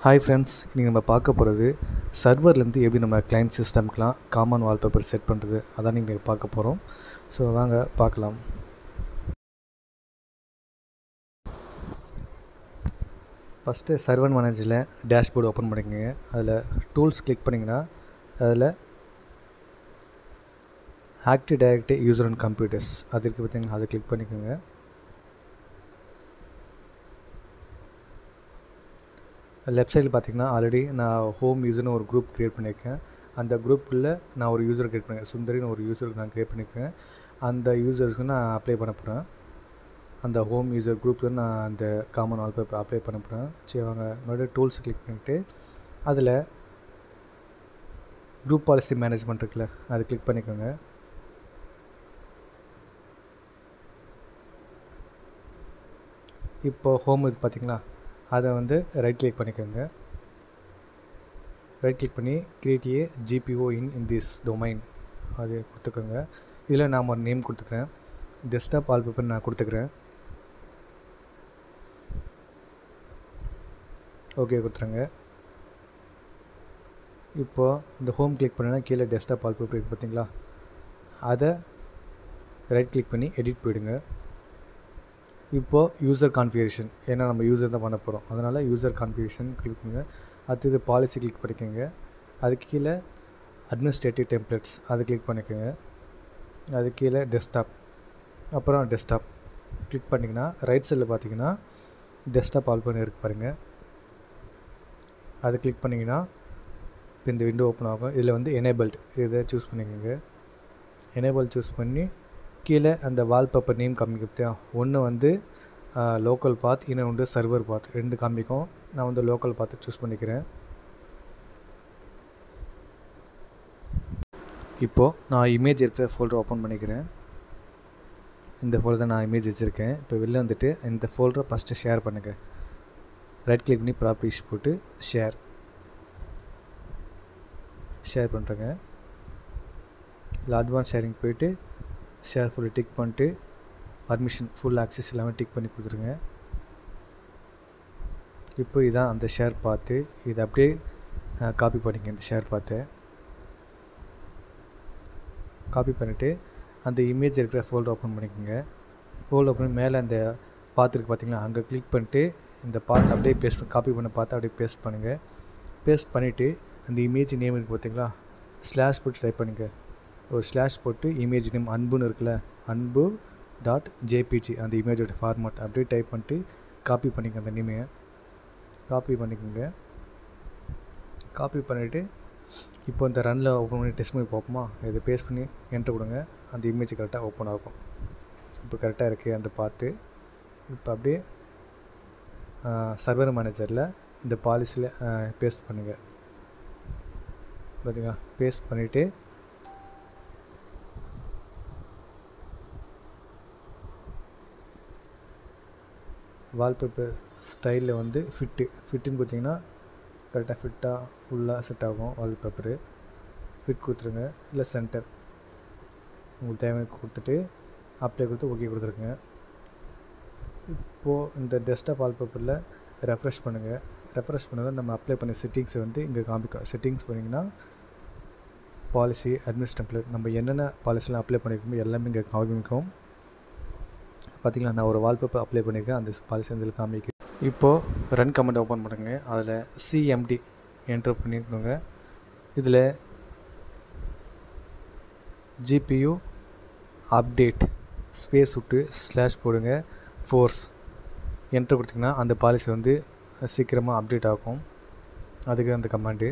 hi friends இன்றைக்கி நம்ம பார்க்க போகிறது சர்வர்லேருந்து எப்படி நம்ம கிளைண்ட் சிஸ்டம்க்கெலாம் காமன் வால்பேப்பர் செட் பண்ணுறது அதான் நீங்கள் பார்க்க போகிறோம் ஸோ வாங்க பார்க்கலாம் ஃபஸ்ட்டு சர்வர் மேனேஜரில் டேஷ்போர்டு ஓப்பன் பண்ணிக்கோங்க அதில் டூல்ஸ் கிளிக் பண்ணிங்கன்னா அதில் active directory user and computers அது இருக்குது பார்த்தீங்கன்னா அதை கிளிக் பண்ணிக்கோங்க லெஃப்ட் சைடில் பார்த்தீங்கன்னா ஆல்ரெடி நான் ஹோம் யூசர்னு ஒரு குரூப் க்ரியேட் பண்ணியிருக்கேன் அந்த குரூப்பில் நான் ஒரு யூசர் க்ரியேட் பண்ணியிருக்கேன் சுந்தரின்னு ஒரு யூசருக்கு நான் க்ரியேட் பண்ணியிருக்கேன் அந்த யூசர்ஸ்க்கு நான் அப்ளை பண்ண போகிறேன் அந்த ஹோம் யூசர் குரூப்பில் நான் அந்த காமன் வால்பேப்பர் அப்ளை பண்ண போகிறேன் சரி வாங்க மறுபடியும் டூல்ஸ் கிளிக் பண்ணிவிட்டு அதில் குரூப் பாலிசி மேனேஜ்மெண்ட் இருக்குல்ல அது கிளிக் பண்ணிக்கோங்க இப்போது ஹோம் இது பார்த்தீங்களா அதை வந்து ரைட் கிளிக் பண்ணிக்கோங்க ரைட் கிளிக் பண்ணி create a GPO in in this domain அது கொடுத்துக்கோங்க இதில் நான் ஒரு நேம் கொடுத்துக்கிறேன் டெஸ்க்டாப் வால்பேப்பர் நான் கொடுத்துக்கிறேன் ஓகே கொடுத்துருங்க இப்போது இந்த ஹோம் கிளிக் பண்ணினா கீழே டெஸ்க்டாப் வால்பேப்பர் இருக்குது பார்த்தீங்களா அதை ரைட் கிளிக் பண்ணி எடிட் போயிடுங்க இப்போது யூசர் கான்ஃபிகரேஷன் ஏன்னா நம்ம யூசர் தான் பண்ண போகிறோம் அதனால் யூசர் கான்ஃபிகரேஷன் கிளிக் பண்ணுங்கள் அடுத்தது பாலிசி கிளிக் பண்ணிக்கோங்க அதுக்கு கீழே அட்மினிஸ்ட்ரேட்டிவ் டெம்ப்ளேட்ஸ் அதை கிளிக் பண்ணிக்கோங்க அது கீழே டெஸ்க்டாப் அப்புறம் டெஸ்க்டாப் கிளிக் பண்ணிங்கன்னா ரைட் சைடில் பார்த்தீங்கன்னா டெஸ்க்டாப் ஆல்பன் இருக்குது பாருங்கள் அதை கிளிக் பண்ணிங்கன்னா இப்போ இந்த விண்டோ ஓப்பன் ஆகும் இதில் வந்து எனேபிள்டு இதை சூஸ் பண்ணிக்கோங்க எனேபிள் சூஸ் பண்ணி கீழே அந்த வால்பேப்பர் நேம் காமிக்கும் ஒன்று வந்து லோக்கல் பாத் இன்னொன்று வந்து சர்வர் பாத் ரெண்டு காமிக்கும் நான் வந்து லோக்கல் பாத்து சூஸ் பண்ணிக்கிறேன் இப்போது நான் இமேஜ் இருக்கிற ஃபோல்டர் ஓப்பன் பண்ணிக்கிறேன் இந்த ஃபோல்டர் நான் இமேஜ் வச்சுருக்கேன் இப்போ வெளில வந்துட்டு இந்த ஃபோல்டரை ஃபஸ்ட்டு ஷேர் பண்ணுங்கள் ரைட் கிளிக் பண்ணி ப்ராப்பர்ட்டிஸ் போட்டு ஷேர் ஷேர் பண்ணுறேங்க இல்லை அட்வான்ஸ் ஷேரிங் போயிட்டு ஷேர் ஃபுல்லு டிக் பண்ணிட்டு பர்மிஷன் ஃபுல் ஆக்சஸ் எல்லாமே டிக் பண்ணி கொடுத்துருங்க இப்போ இதான் அந்த ஷேர் பார்த்து இதை அப்படியே காப்பி பண்ணிங்க இந்த ஷேர் பார்த்து காப்பி பண்ணிவிட்டு அந்த இமேஜ் இருக்கிற ஃபோல்டர் ஓப்பன் பண்ணிக்கோங்க ஃபோல்டர் ஓப்பன் மேலே அந்த பார்த்துருக்கு பார்த்தீங்களா அங்கே கிளிக் பண்ணிட்டு இந்த பார்ட் அப்படியே பேஸ்ட் காப்பி பண்ண பார்த்து அப்படியே பேஸ்ட் பண்ணுங்கள் பேஸ்ட் பண்ணிவிட்டு அந்த இமேஜ் நேம் இருக்குது பார்த்தீங்களா ஸ்லாஷ் போட்டு டைப் பண்ணுங்கள் ஒரு ஸ்லாஷ் போட்டு இமேஜ் நேம் அன்புன்னு இருக்குல்ல அன்பு டாட் ஜேபிஜி அந்த இமேஜோட ஃபார்மேட் அப்படியே டைப் பண்ணிட்டு காப்பி பண்ணிக்க அந்த நேமையை காப்பி பண்ணிக்கோங்க காப்பி பண்ணிவிட்டு இப்போ இந்த ரனில் ஓப்பன் பண்ணி டெஸ்ட் பண்ணி பார்ப்போமா இதை பேஸ்ட் பண்ணி என்ட்ரு கொடுங்க அந்த இமேஜ் கரெக்டாக ஓப்பன் ஆகும் இப்போ கரெக்டாக இருக்குது அந்த பார்த்து இப்போ அப்படியே சர்வர் மேனேஜரில் இந்த பாலிசியில் பேஸ்ட் பண்ணுங்கள் பார்த்தீங்களா பேஸ்ட் பண்ணிவிட்டு வால்பேப்பர் ஸ்டைலில் வந்து ஃபிட்டு ஃபிட்டுன்னு கொடுத்தீங்கன்னா கரெக்டாக ஃபிட்டாக ஃபுல்லாக செட் ஆகும் வால்பேப்பரு ஃபிட் கொடுத்துருங்க இல்லை சென்டர் உங்களுக்கு தேவையான கொடுத்துட்டு அப்ளை கொடுத்து ஓகே கொடுத்துருங்க இப்போது இந்த டெஸ்க்டாப் வால்பேப்பரில் ரெஃப்ரெஷ் பண்ணுங்கள் ரெஃப்ரெஷ் பண்ணதை நம்ம அப்ளை பண்ண செட்டிங்ஸை வந்து இங்கே காமிக்கும் செட்டிங்ஸ் பண்ணிங்கன்னா பாலிசி அட்மினிஸ்ட்ரேட்டிவ் நம்ம என்னென்ன பாலிசிலாம் அப்ளை பண்ணியிருக்கோமோ எல்லாமே இங்கே காமிக்கும் பார்த்திங்களா நான் ஒரு வால்பேப்பர் அப்ளை பண்ணியிருக்கேன் அந்த பாலிசி இதில் காமிக்கும் இப்போது ரன் கமெண்ட் ஓப்பன் பண்ணுங்க அதில் சிஎம்டி என்ட்ரு பண்ணிக்கோங்க இதில் ஜிபியு அப்டேட் ஸ்பேஸ் விட்டு ஸ்லாஷ் போடுங்க ஃபோர்ஸ் என்ட்ரு கொடுத்திங்கன்னா அந்த பாலிசி வந்து சீக்கிரமாக அப்டேட் ஆகும் அதுக்கு அந்த கமாண்டு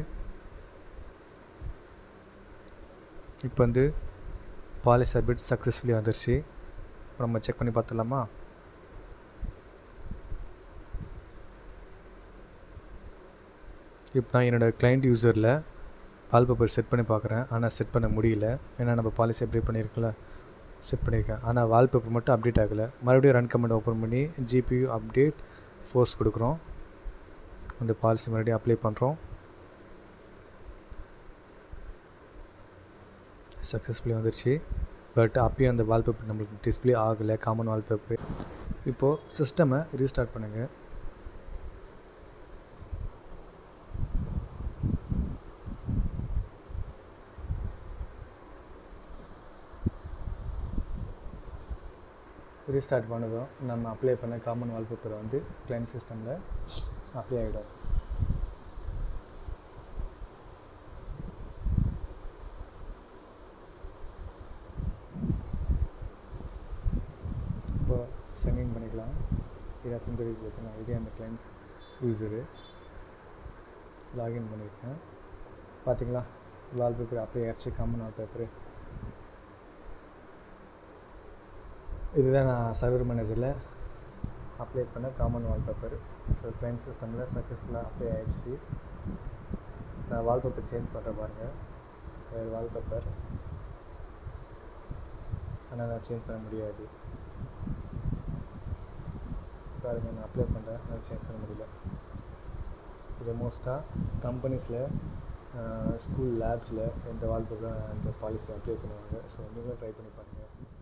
இப்போ வந்து பாலிசி அப்டேட் சக்ஸஸ்ஃபுல்லி வந்துருச்சு இப்போ நம்ம செக் பண்ணி பார்த்துடலாமா இப்போ நான் என்னோடய கிளைண்ட் யூசரில் வால்பேப்பர் செட் பண்ணி பார்க்குறேன் ஆனால் செட் பண்ண முடியல ஏன்னா நம்ம பாலிசி அப்டேட் பண்ணியிருக்கல செட் பண்ணியிருக்கேன் ஆனால் வால்பேப்பர் மட்டும் அப்டேட் ஆகலை மறுபடியும் ரன் கமெண்ட் ஓப்பன் பண்ணி ஜிபியூ அப்டேட் ஃபோர்ஸ் கொடுக்குறோம் அந்த பாலிசி மறுபடியும் அப்ளை பண்ணுறோம் சக்ஸஸ்ஃபுல்லி வந்துருச்சு பட் அப்பயும் அந்த வால்பேப்பர் நம்மளுக்கு டிஸ்பிளே ஆகலை காமன் வால்பேப்பர் இப்போது சிஸ்டமை ரீஸ்டார்ட் பண்ணுங்கள் ரீஸ்டார்ட் பண்ணதும் நம்ம அப்ளை பண்ண காமன் வால்பேப்பரை வந்து கிளைண்ட் சிஸ்டமில் அப்ளை ஆகிடும் இப்போ சைன்இன் பண்ணிக்கலாம் இதாக சுந்தரி பார்த்தீங்கன்னா இதே அந்த கிளைண்ட்ஸ் யூஸரு லாகின் பண்ணியிருக்கேன் பார்த்தீங்களா வால்பேப்பர் அப்ளை ஆயிடுச்சு காமன் வால்பேப்பரு இதுதான் நான் சர்வர் மேனேஜரில் அப்ளை பண்ண காமன் வால்பேப்பர் ஸோ கிளைண்ட் சிஸ்டமில் சக்ஸஸ்ஃபுல்லாக அப்ளை ஆகிடுச்சு நான் வால்பேப்பர் சேஞ்ச் பண்ணுற பாருங்கள் வேறு வால்பேப்பர் ஆனால் நான் சேஞ்ச் பண்ண முடியாது பாருங்கள் நான் அப்ளை பண்ணுறேன் நான் சேஞ்ச் பண்ண முடியல இது மோஸ்ட்டாக கம்பெனிஸில் ஸ்கூல் லேப்ஸில் இந்த வால்பேப்பர் இந்த பாலிசி அப்ளை பண்ணுவாங்க ஸோ நீங்களும் ட்ரை பண்ணி பாருங்கள்